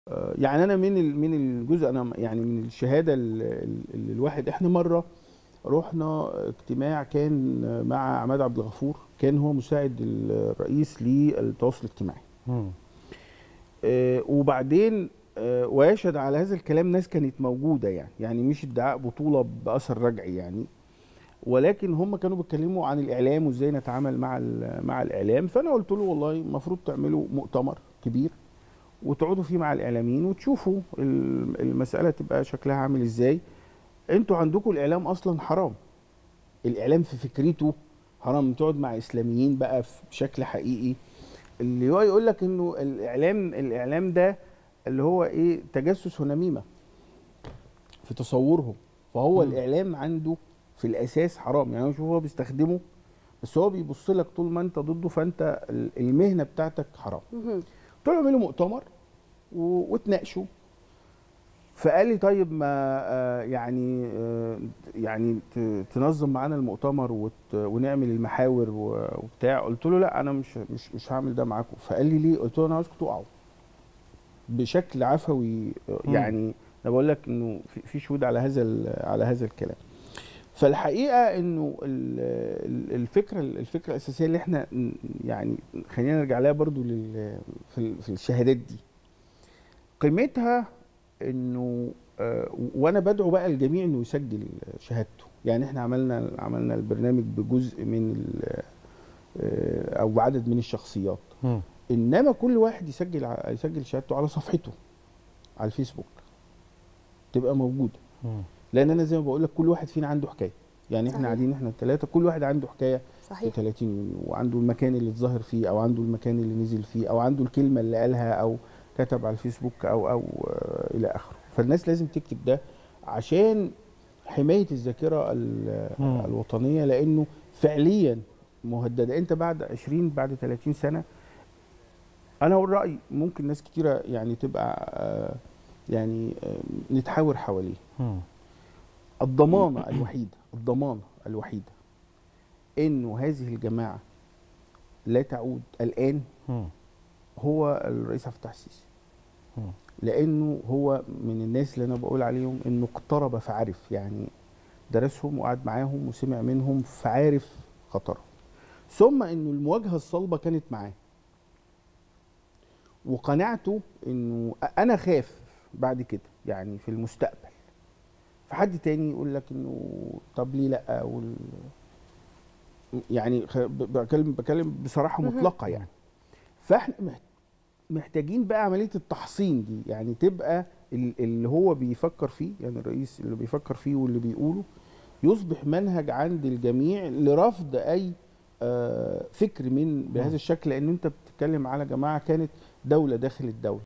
آه، يعني انا من ال- من الجزء انا م- يعني من الشهاده ال- ال- اللي الواحد احنا مره رحنا اجتماع كان مع عماد عبد الغفور كان هو مساعد الرئيس للتواصل الاجتماعي مم. آه، وبعدين آه، ويشهد على هذا الكلام ناس كانت موجوده يعني يعني مش ادعاء بطوله باثر رجعي يعني ولكن هم كانوا بيتكلموا عن الاعلام وازاي نتعامل مع ال- مع الاعلام فانا قلت له والله المفروض تعملوا مؤتمر كبير وتقعدوا فيه مع الاعلاميين وتشوفوا ال- المساله تبقى شكلها عامل ازاي انتوا عندكم الاعلام اصلا حرام الاعلام في فكرته حرام تقعد مع اسلاميين بقى في- بشكل حقيقي اللي هو يقول لك انه الاعلام الاعلام ده اللي هو ايه تجسس ونميمه في تصورهم فهو مم. الاعلام عنده في الاساس حرام يعني هو شوف هو بيستخدمه بس هو بيبص لك طول ما انت ضده فانت ال- المهنه بتاعتك حرام مهم. قلت له اعملوا مؤتمر و- واتناقشوا فقال لي طيب ما آه، يعني آه، يعني ت- تنظم معانا المؤتمر وت- ونعمل المحاور و- وبتاع قلت له لا انا مش مش مش هعمل ده معاكم فقال لي ليه قلت له انا عاوزكم تقعوا بشكل عفوي آه، مم. يعني انا بقول لك انه في- في شهود على هذا ال- على هذا الكلام فالحقيقه انه ال- ال- الفكره الفكره الاساسيه اللي احنا ن- يعني خلينا نرجع لها برضو لل في ال- في الشهادات دي قيمتها انه آه، وانا بدعو بقى الجميع انه يسجل شهادته يعني احنا عملنا عملنا البرنامج بجزء من ال- آه، او بعدد من الشخصيات مم. انما كل واحد يسجل ع- يسجل شهادته على صفحته على الفيسبوك تبقى موجوده مم. لان انا زي ما بقول لك كل واحد فينا عنده حكايه يعني احنا صحيح. قاعدين احنا الثلاثه كل واحد عنده حكايه في صحيح 30 يونيو وعنده المكان اللي اتظاهر فيه او عنده المكان اللي نزل فيه او عنده الكلمه اللي قالها او كتب على الفيسبوك او او آه، الى اخره فالناس لازم تكتب ده عشان حمايه الذاكره ال- مم. الوطنيه لانه فعليا مهدده انت بعد 20 بعد 30 سنه انا اقول رايي ممكن ناس كتيره يعني تبقى آه، يعني آه، نتحاور حواليه مم. الضمانه الوحيده الضمانه الوحيده انه هذه الجماعه لا تعود الان مم. هو الرئيس عبد الفتاح السيسي مم. لانه هو من الناس اللي انا بقول عليهم انه اقترب فعرف يعني درسهم وقعد معاهم وسمع منهم فعارف خطرهم ثم انه المواجهه الصلبه كانت معاه وقناعته انه انا خاف بعد كده يعني في المستقبل فحد تاني يقول لك انه طب ليه لا وال... يعني خ- ب- بكلم بكلم بصراحه مهم. مطلقه يعني فاحنا محت- محتاجين بقى عمليه التحصين دي يعني تبقى ال- اللي هو بيفكر فيه يعني الرئيس اللي بيفكر فيه واللي بيقوله يصبح منهج عند الجميع لرفض اي آه، فكر من بهذا الشكل لان انت بتتكلم على جماعه كانت دوله داخل الدوله